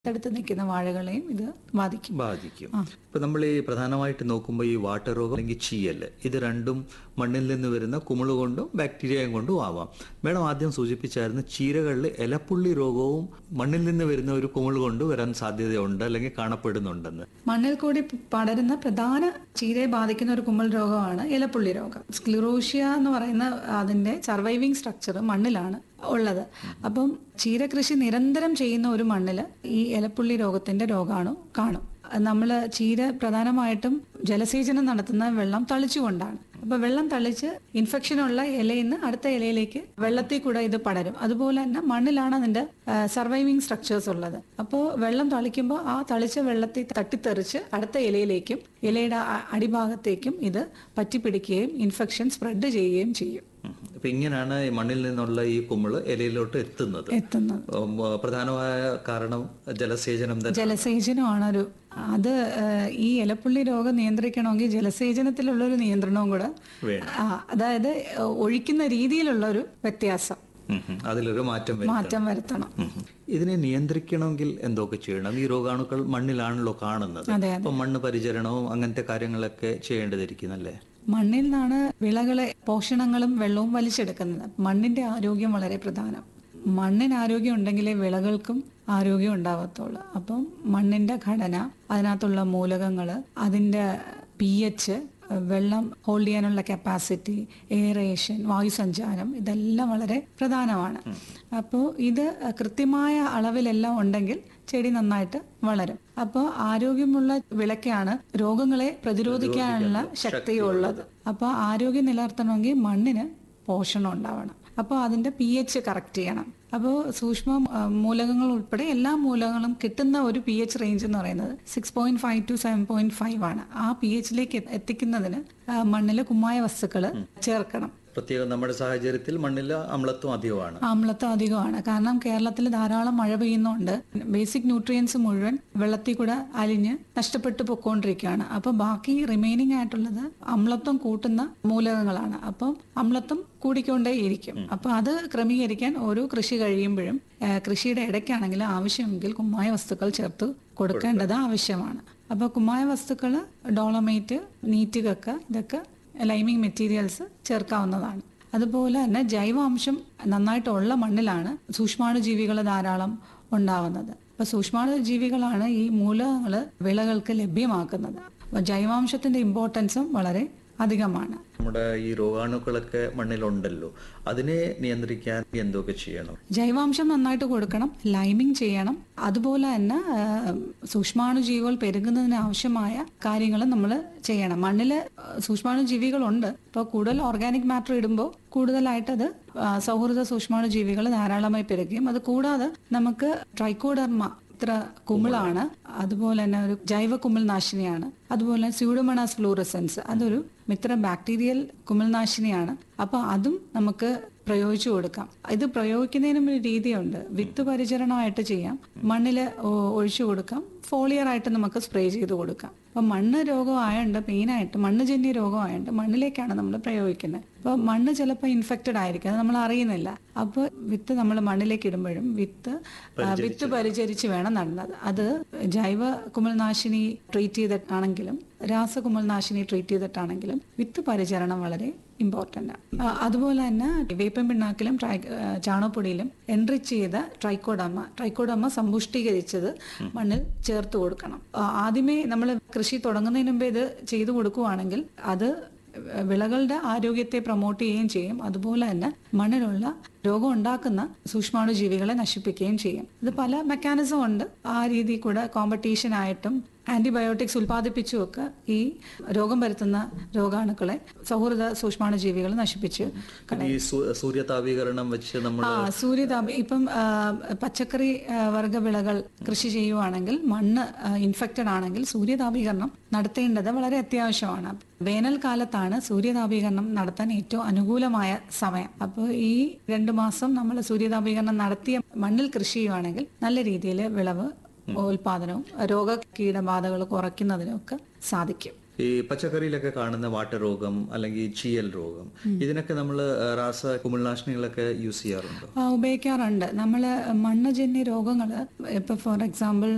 അടുത്ത് നിൽക്കുന്ന വാഴകളെയും ഇത് ബാധിക്കും ബാധിക്കും ഇപ്പൊ നമ്മൾ ഈ പ്രധാനമായിട്ട് നോക്കുമ്പോൾ ഈ വാട്ടർ രോഗം അല്ലെങ്കിൽ ചീയൽ ഇത് രണ്ടും മണ്ണിൽ നിന്ന് വരുന്ന കുമിള് കൊണ്ടും ബാക്ടീരിയയും കൊണ്ടും ആവാം മേഡം ആദ്യം സൂചിപ്പിച്ചായിരുന്നു ചീരകളിൽ ഇലപ്പുള്ളി രോഗവും മണ്ണിൽ നിന്ന് വരുന്ന ഒരു കുമിള് കൊണ്ട് വരാൻ സാധ്യതയുണ്ട് അല്ലെങ്കിൽ കാണപ്പെടുന്നുണ്ടെന്ന് മണ്ണിൽ കൂടി പടരുന്ന പ്രധാന ചീരയെ ബാധിക്കുന്ന ഒരു കുമ്മൽ രോഗമാണ് ഇലപ്പുള്ളി രോഗം സ്ക്ലിറോഷ്യ എന്ന് പറയുന്ന അതിന്റെ സർവൈവിങ് സ്ട്രക്ചർ മണ്ണിലാണ് ഉള്ളത് അപ്പം ചീരകൃഷി നിരന്തരം ചെയ്യുന്ന ഒരു മണ്ണിൽ ഈ ഇലപ്പുള്ളി രോഗത്തിന്റെ രോഗാണു കാണും നമ്മൾ ചീര പ്രധാനമായിട്ടും ജലസേചനം നടത്തുന്ന വെള്ളം തളിച്ചുകൊണ്ടാണ് അപ്പൊ വെള്ളം തളിച്ച് ഇൻഫെക്ഷനുള്ള ഇലയിൽ നിന്ന് അടുത്ത ഇലയിലേക്ക് വെള്ളത്തിൽ കൂടെ ഇത് പടരും അതുപോലെ തന്നെ മണ്ണിലാണ് അതിന്റെ സർവൈവിങ് സ്ട്രക്ചേഴ്സ് ഉള്ളത് അപ്പോൾ വെള്ളം തളിക്കുമ്പോൾ ആ തളിച്ച വെള്ളത്തിൽ തട്ടിത്തെറിച്ച് അടുത്ത ഇലയിലേക്കും ഇലയുടെ അ- അടിഭാഗത്തേക്കും ഇത് പറ്റിപ്പിടിക്കുകയും ഇൻഫെക്ഷൻ സ്പ്രെഡ് ചെയ്യുകയും ചെയ്യും ഉം. അപ്പൊ ഇങ്ങനെയാണ് ഈ മണ്ണിൽ നിന്നുള്ള ഈ കുമിള് ഇലയിലോട്ട് എത്തുന്നത് എത്തുന്നത് ഉം, പ്രധാനമായ കാരണം ജലസേചനം തന്നെ ജലസേചനമാണ് ഒരു അത് ഏഹ്, ഈ ഇലപ്പുള്ളി രോഗം നിയന്ത്രിക്കണമെങ്കിൽ ജലസേചനത്തിലുള്ള ഒരു നിയന്ത്രണവും കൂടെ വേണം ആ, അതായത് ഏഹ്, ഒഴിക്കുന്ന രീതിയിലുള്ള ഒരു വ്യത്യാസം ഉം, ഉം. അതിലൊരു മാറ്റം വരും മാറ്റം വരുത്തണം ഉം. ഇതിനെ നിയന്ത്രിക്കണമെങ്കിൽ എന്തൊക്കെ ചെയ്യണം ഈ രോഗാണുക്കൾ മണ്ണിലാണല്ലോ കാണുന്നത് അതെ, അപ്പൊ മണ്ണ് പരിചരണവും അങ്ങനത്തെ കാര്യങ്ങളൊക്കെ ചെയ്യേണ്ടതിരിക്കുന്നല്ലേ മണ്ണിൽ നിന്നാണ് വിളകളെ പോഷണങ്ങളും വെള്ളവും വലിച്ചെടുക്കുന്നത് മണ്ണിന്റെ ആരോഗ്യം വളരെ പ്രധാനം മണ്ണിന് ആരോഗ്യം ഉണ്ടെങ്കിലേ വിളകൾക്കും ആരോഗ്യം ഉണ്ടാവത്തുള്ളൂ അപ്പം മണ്ണിന്റെ ഘടന അതിനകത്തുള്ള മൂലകങ്ങൾ അതിന്റെ പി എച്ച് വെള്ളം ഹോൾഡ് ചെയ്യാനുള്ള കപ്പാസിറ്റി എയറേഷൻ വായുസഞ്ചാരം ഇതെല്ലാം വളരെ പ്രധാനമാണ് അപ്പോൾ ഇത് കൃത്യമായ അളവിലെല്ലാം ഉണ്ടെങ്കിൽ ചെടി നന്നായിട്ട് വളരും അപ്പോൾ ആരോഗ്യമുള്ള വിളക്കാണ് രോഗങ്ങളെ പ്രതിരോധിക്കാനുള്ള ശക്തിയുള്ളത് അപ്പോൾ ആരോഗ്യം നിലനിർത്തണമെങ്കിൽ മണ്ണിന് പോഷണം ഉണ്ടാവണം അപ്പോൾ അതിന്റെ പി എച്ച് കറക്റ്റ് ചെയ്യണം അപ്പോൾ സൂക്ഷ്മ ആ, മൂലകങ്ങൾ ഉൾപ്പെടെ എല്ലാ മൂലകങ്ങളും കിട്ടുന്ന ഒരു പി എച്ച് റേഞ്ച് എന്ന് പറയുന്നത് six point five to seven point five ആണ് ആ പി എച്ചിലേക്ക് എത്തിക്കുന്നതിന് മണ്ണിൽ കുമ്മായ വസ്തുക്കൾ ചേർക്കണം പ്രത്യേകം നമ്മുടെ സാഹചര്യത്തിൽ മണ്ണിൽ അമ്ലത്വം അധികമാണ് ആമ്ലത്വം അധികമാണ് കാരണം കേരളത്തിൽ ധാരാളം മഴ പെയ്യുന്നുണ്ട് ബേസിക് ന്യൂട്രിയൻസ് മുഴുവൻ വെള്ളത്തിൽ കൂടെ അലിഞ്ഞ് നഷ്ടപ്പെട്ടു പൊക്കോണ്ടിരിക്കുകയാണ് അപ്പൊ ബാക്കി റിമൈനിങ് ആയിട്ടുള്ളത് അമ്ലത്വം കൂട്ടുന്ന മൂലകങ്ങളാണ് അപ്പം അമ്ലത്വം കൂടിക്കൊണ്ടേയിരിക്കും അപ്പൊ അത് ക്രമീകരിക്കാൻ ഓരോ കൃഷി കഴിയുമ്പോഴും ആ, കൃഷിയുടെ ഇടയ്ക്കാണെങ്കിൽ ആവശ്യമെങ്കിൽ കുമ്മായ വസ്തുക്കൾ ചേർത്ത് കൊടുക്കേണ്ടത് ആവശ്യമാണ് അപ്പൊ കുമ്മായ വസ്തുക്കൾ ഡോളമേറ്റ് നീറ്റുകക്ക ഇതൊക്കെ ലൈമിംഗ് മെറ്റീരിയൽസ് ചേർക്കാവുന്നതാണ് അതുപോലെ തന്നെ ജൈവാംശം നന്നായിട്ടുള്ള മണ്ണിലാണ് സൂക്ഷ്മാണുജീവികൾ ധാരാളം ഉണ്ടാവുന്നത് അപ്പൊ സൂക്ഷ്മാണുജീവികളാണ് ഈ മൂലകങ്ങൾ വിളകൾക്ക് ലഭ്യമാക്കുന്നത് അപ്പൊ ജൈവാംശത്തിന്റെ ഇമ്പോർട്ടൻസും വളരെ അധികമാണ് നമ്മുടെ ഈ രോഗാണുക്കളൊക്കെ മണ്ണിലുണ്ടല്ലോ അതിനെ നിയന്ത്രിക്കാൻ എന്തൊക്കെ ചെയ്യണം ജൈവാംശം നന്നായിട്ട് കൊടുക്കണം ലൈമിംഗ് ചെയ്യണം അതുപോലെ തന്നെ ആ, സൂക്ഷ്മാണുജീവികൾ പെരുകുന്നതിന് ആവശ്യമായ കാര്യങ്ങൾ നമ്മൾ ചെയ്യണം മണ്ണിൽ സൂക്ഷ്മാണുജീവികളുണ്ട് ഇപ്പോൾ കൂടുതൽ ഓർഗാനിക് മാറ്റർ ഇടുമ്പോൾ കൂടുതലായിട്ട് അത് ആ, സൗഹൃദ സൂക്ഷ്മാണുജീവികൾ ധാരാളമായി പെരുകുകയും അത് കൂടാതെ നമുക്ക് ട്രൈക്കോഡർമ ഇത്ര കുമിളാണ് അതുപോലെ തന്നെ ഒരു ജൈവ കുമിൾ നാശിനിയാണ് അതുപോലെ സ്യൂഡോമണാസ് ഫ്ലൂറസെൻസ് അതൊരു മിത്ര ബാക്ടീരിയൽ കുമിൾനാശിനിയാണ് അപ്പൊ അതും നമുക്ക് പ്രയോഗിച്ചു കൊടുക്കാം ഇത് പ്രയോഗിക്കുന്നതിനും ഒരു രീതിയുണ്ട് വിത്ത് പരിചരണമായിട്ട് ചെയ്യാം മണ്ണിൽ ഒഴിച്ചു കൊടുക്കാം ഫോളിയർ ആയിട്ട് നമുക്ക് സ്പ്രേ ചെയ്ത് കൊടുക്കാം അപ്പൊ മണ്ണ് രോഗമായുണ്ട് മെയിനായിട്ട് മണ്ണ് ജന്യ രോഗമായുണ്ട് മണ്ണിലേക്കാണ് നമ്മൾ പ്രയോഗിക്കുന്നത് അപ്പൊ മണ്ണ് ചിലപ്പോൾ ഇൻഫെക്റ്റഡ് ആയിരിക്കും അത് നമ്മൾ അറിയുന്നില്ല അപ്പോൾ വിത്ത് നമ്മൾ മണ്ണിലേക്ക് ഇടുമ്പോഴും വിത്ത് ആ, വിത്ത് പരിചരിച്ച് വേണം നടുന്നത് അത് ജൈവ കുമിൾനാശിനി ട്രീറ്റ് ചെയ്തിട്ടാണെങ്കിലും രാസകുമിൾനാശിനി ട്രീറ്റ് ചെയ്തിട്ടാണെങ്കിലും വിത്ത് പരിചരണം വളരെ ഇമ്പോർട്ടൻ്റ് ആണ് അതുപോലെ തന്നെ വേപ്പൻ പിണ്ണാക്കിലും ട്രൈ ആ, ചാണകപ്പൊടിയിലും എൻറിച്ച് ചെയ്ത ട്രൈക്കോഡമ്മ ട്രൈക്കോഡമ്മ സമ്പുഷ്ടീകരിച്ചത് മണ്ണിൽ ചേർത്ത് കൊടുക്കണം ആ, ആദ്യമേ നമ്മൾ കൃഷി തുടങ്ങുന്നതിന് മുമ്പേ ഇത് ചെയ്തു കൊടുക്കുവാണെങ്കിൽ അത് വിളകളുടെ ആരോഗ്യത്തെ പ്രൊമോട്ട് ചെയ്യുകയും ചെയ്യും അതുപോലെ തന്നെ മണ്ണിലുള്ള രോഗം ഉണ്ടാക്കുന്ന സൂക്ഷ്മാണുജീവികളെ നശിപ്പിക്കുകയും ചെയ്യും ഇത് പല മെക്കാനിസം ഉണ്ട് ആ രീതിയിൽ കൂടെ കോമ്പറ്റീഷൻ ആയിട്ടും ആന്റിബയോട്ടിക്സ് ഉൽപ്പാദിപ്പിച്ചുമൊക്കെ ഈ രോഗം വരുത്തുന്ന രോഗാണുക്കളെ സൗഹൃദ സൂക്ഷ്മാണുജീവികൾ നശിപ്പിച്ച് ഈ സൂ- സൂര്യതാപീകരണം വെച്ച് നമ്മൾ ആ സൂര്യതാപം ഇപ്പം ആ, പച്ചക്കറി ആ, വർഗ്ഗ വിളകൾ കൃഷി ചെയ്യുവാണെങ്കിൽ മണ്ണ് ഇൻഫെക്റ്റഡ് ആണെങ്കിൽ സൂര്യതാപീകരണം നടത്തേണ്ടത് വളരെ അത്യാവശ്യമാണ് വേനൽക്കാലത്താണ് സൂര്യതാപീകരണം നടത്താൻ ഏറ്റവും അനുകൂലമായ സമയം അപ്പോൾ ഈ രണ്ടു മാസം നമ്മൾ സൂര്യതാപീകരണം നടത്തിയ മണ്ണിൽ കൃഷി ചെയ്യുവാണെങ്കിൽ നല്ല രീതിയിൽ വിളവ് ഉൽപാദനവും രോഗ കീടബാധകൾ കുറയ്ക്കുന്നതിനും ഒക്കെ സാധിക്കും ഈ പച്ചക്കറിയിലൊക്കെ കാണുന്ന വാട്ടരോഗം അല്ലെങ്കിൽ ചീയൽ രോഗം ഇതിനൊക്കെ നമ്മൾ രാസ കുമിൾനാശിനികളൊക്കെ യൂസ് ചെയ്യാറുണ്ടോ ആ, ഉപയോഗിക്കാറുണ്ട് നമ്മൾ മണ്ണുജന്യ രോഗങ്ങൾ ഇപ്പൊ ഫോർ എക്സാമ്പിൾ